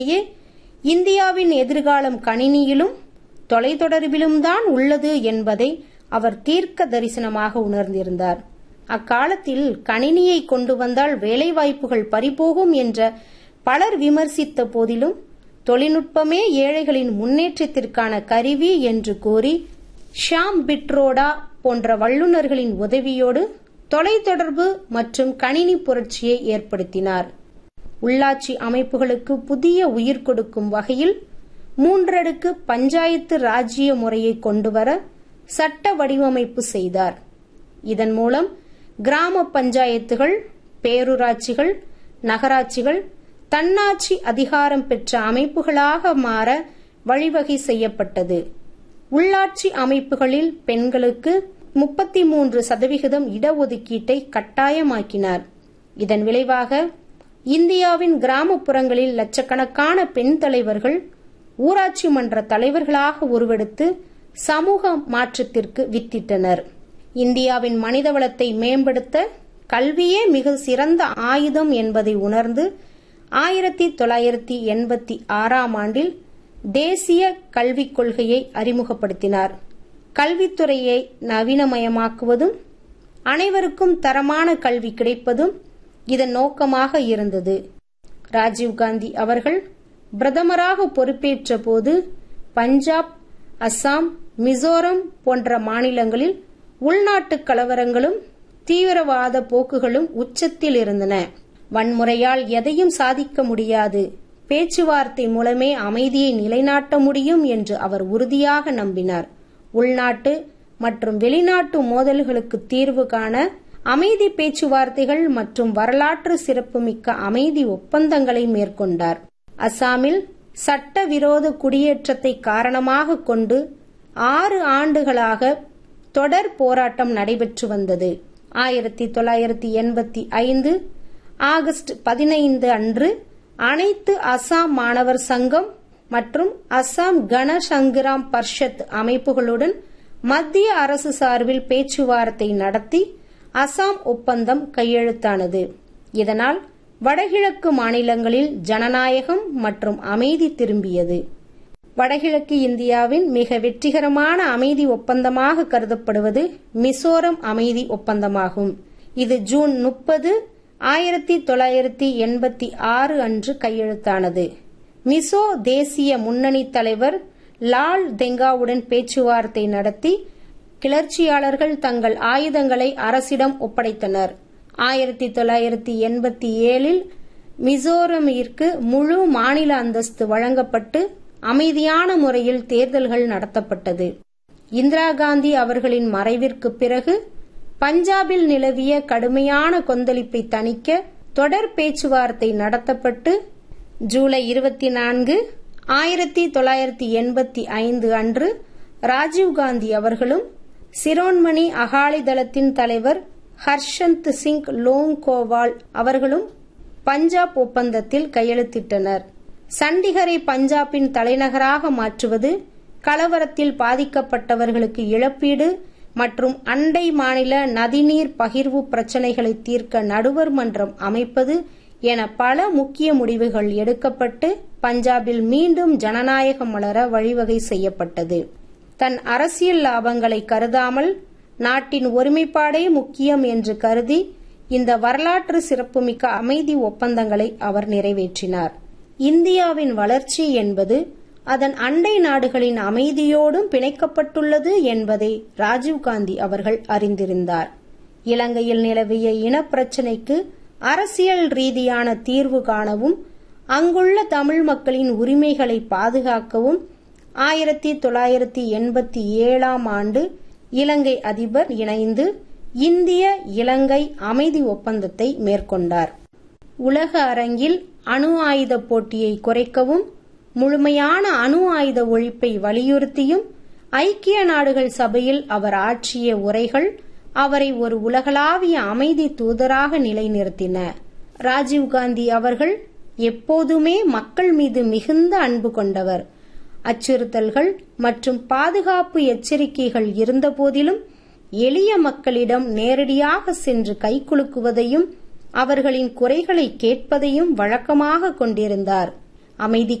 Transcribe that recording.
இந்தியாவின் எதிர்காலம் கணினியிலும் தொலைத்தொடர்பிலும் தான் உள்ளது என்பதை அவர் தீர்க்க தரிசனமாக உணர்ந்திருந்தார் அக்காலத்தில் கணினியை கொண்டு வந்தால் வேலைவாய்ப்புகள் பறிபோகும் என்ற பலர் விமர்சித்த போதிலும் தொழில்நுட்பமே ஏழைகளின் முன்னேற்றத்திற்கான கருவி என்று கூறி ஷாம் பிட்ரோடா போன்ற வல்லுநர்களின் உதவியோடு தொலைத்தொடர்பு மற்றும் கணினி புரட்சியை ஏற்படுத்தினார் உள்ளாட்சி அமைப்புகளுக்கு புதிய உயிர் கொடுக்கும் வகையில் மூன்றடுக்கு பஞ்சாயத்து ராஜ்ய முறையை கொண்டுவர சட்ட வடிவமைப்பு செய்தார் இதன் மூலம் கிராம பஞ்சாயத்துகள் பேரூராட்சிகள் நகராட்சிகள் தன்னாட்சி அதிகாரம் பெற்ற அமைப்புகளாக மாற வழிவகை செய்யப்பட்டது உள்ளாட்சி அமைப்புகளில் பெண்களுக்கு முப்பத்தி மூன்று சதவிகிதம் இடஒதுக்கீட்டை கட்டாயமாக்கினார் இதன் விளைவாக இந்தியாவின் கிராமப்புறங்களில் லட்சக்கணக்கான பெண் தலைவர்கள் ஊராட்சி மன்ற தலைவர்களாக உருவெடுத்து சமூக மாற்றத்திற்கு வித்திட்டனர் இந்தியாவின் மனிதவளத்தை மேம்படுத்த கல்வியே மிக சிறந்த ஆயுதம் என்பதை உணர்ந்து ஆயிரத்தி தொள்ளாயிரத்தி எண்பத்தி ஆறாம் ஆண்டில் தேசிய கல்விக் கொள்கையை அறிமுகப்படுத்தினார் கல்வித்துறையை நவீனமயமாக்குவதும் அனைவருக்கும் தரமான கல்வி கிடைப்பதும் இதன் நோக்கமாக இருந்தது ராஜீவ்காந்தி அவர்கள் பிரதமராக பொறுப்பேற்ற போது பஞ்சாப் அஸ்ஸாம் மிசோரம் போன்ற மாநிலங்களில் உள்நாட்டு கலவரங்களும் தீவிரவாத போக்குகளும் உச்சத்தில் இருந்தன வன்முறையால் எதையும் சாதிக்க முடியாது பேச்சுவார்த்தை மூலமே அமைதியை நிலைநாட்ட முடியும் என்று அவர் உறுதியாக நம்பினார் உள்நாட்டு மற்றும் வெளிநாட்டு மோதல்களுக்கு தீர்வு காண அமைதி பேச்சுவார்த்தைகள் மற்றும் வரலாற்று சிறப்புமிக்க அமைதி ஒப்பந்தங்களை மேற்கொண்டார் அசாமில் சட்டவிரோத குடியேற்றத்தை காரணமாக கொண்டு ஆறு ஆண்டுகளாக தொடர் போராட்டம் நடைபெற்று வந்தது ஆயிரத்தி தொள்ளாயிரத்தி எண்பத்தி ஐந்து ஆகஸ்ட் பதினைந்து அன்று அனைத்து அசாம் மாணவர் சங்கம் மற்றும் அசாம் கன சங்கிராம் பர்ஷத் அமைப்புகளுடன் மத்திய அரசு சார்பில் பேச்சுவார்த்தை நடத்தி அசாம் ஒப்பந்தம் கையெழுத்தானது இதனால் வடகிழக்கு மாநிலங்களில் ஜனநாயகம் மற்றும் அமைதி திரும்பியது வடகிழக்கு இந்தியாவின் மிக வெற்றிகரமான அமைதி ஒப்பந்தமாக கருதப்படுவது மிசோரம் அமைதி ஒப்பந்தமாகும் இது ஜூன் முப்பது ஆயிரத்தி தொள்ளாயிரத்தி எண்பத்தி ஆறு அன்று கையெழுத்தானது மிசோ தேசிய முன்னணி தலைவர் லால் தெங்காவுடன் பேச்சுவார்த்தை நடத்தி கிளர்ச்சியாளர்கள் தங்கள் ஆயுதங்களை அரசிடம் ஒப்படைத்தனர் ஆயிரத்தி தொள்ளாயிரத்தி எண்பத்தி ஏழில் மிசோரமிற்கு முழு மாநில அந்தஸ்து வழங்கப்பட்டு அமைதியான முறையில் தேர்தல்கள் நடத்தப்பட்டது இந்திரா காந்தி அவர்களின் மறைவிற்கு பிறகு பஞ்சாபில் நிலவிய கடுமையான கொந்தளிப்பை தணிக்க தொடர் பேச்சுவார்த்தை நடத்தப்பட்டு ஜூலை இருபத்தி நான்கு ஆயிரத்தி தொள்ளாயிரத்தி எண்பத்தி ஐந்து அன்று ராஜீவ்காந்தி அவர்களும் சிரோன்மணி அகாலிதளத்தின் தலைவர் ஹர்ஷந்த் சிங் லோங்கோவால் அவர்களும் பஞ்சாப் ஒப்பந்தத்தில் கையெழுத்திட்டனர் சண்டிகரை பஞ்சாபின் தலைநகராக மாற்றுவது கலவரத்தில் பாதிக்கப்பட்டவர்களுக்கு இழப்பீடு மற்றும் அண்டை மாநில நதிநீர் பகிர்வு பிரச்சினைகளை தீர்க்க நடுவர் மன்றம் அமைப்பது என பல முக்கிய முடிவுகள் எடுக்கப்பட்டு பஞ்சாபில் மீண்டும் ஜனநாயகம் வளர வழிவகை செய்யப்பட்டது தன் அரசியல் லாபங்களை கருதாமல் நாட்டின் ஒருமைப்பாடே முக்கியம் என்று கருதி இந்த வரலாற்று சிறப்புமிக்க அமைதி ஒப்பந்தங்களை அவர் நிறைவேற்றினார் இந்தியாவின் வளர்ச்சி என்பது அதன் அண்டை நாடுகளின் அமைதியோடும் பிணைக்கப்பட்டுள்ளது என்பதை ராஜீவ்காந்தி அவர்கள் அறிந்திருந்தார் இலங்கையில் நிலவிய இனப்பிரச்சினைக்கு அரசியல் ரீதியான தீர்வு காணவும் அங்குள்ள தமிழ் மக்களின் உரிமைகளை பாதுகாக்கவும் ஆயிரத்தி தொள்ளாயிரத்தி எண்பத்தி ஏழாம் ஆண்டு இலங்கை அதிபர் இணைந்து இந்திய இலங்கை அமைதி ஒப்பந்தத்தை மேற்கொண்டார் உலக அரங்கில் அணு ஆயுத போட்டியை குறைக்கவும் முழுமையான அணு ஆயுத ஒழிப்பை வலியுறுத்தியும் ஐக்கிய நாடுகள் சபையில் அவர் ஆற்றிய உரைகள் அவரை ஒரு உலகளாவிய அமைதி தூதராக நிலைநிறுத்தின ராஜீவ்காந்தி அவர்கள் எப்போதுமே மக்கள் மீது மிகுந்த அன்பு கொண்டவர் அச்சுறுத்தல்கள் மற்றும் பாதுகாப்பு எச்சரிக்கைகள் இருந்தபோதிலும் எளிய மக்களிடம் நேரடியாக சென்று கைகுலுக்குவதையும் அவர்களின் குறைகளை கேட்பதையும் வழக்கமாக கொண்டிருந்தார் அமைதி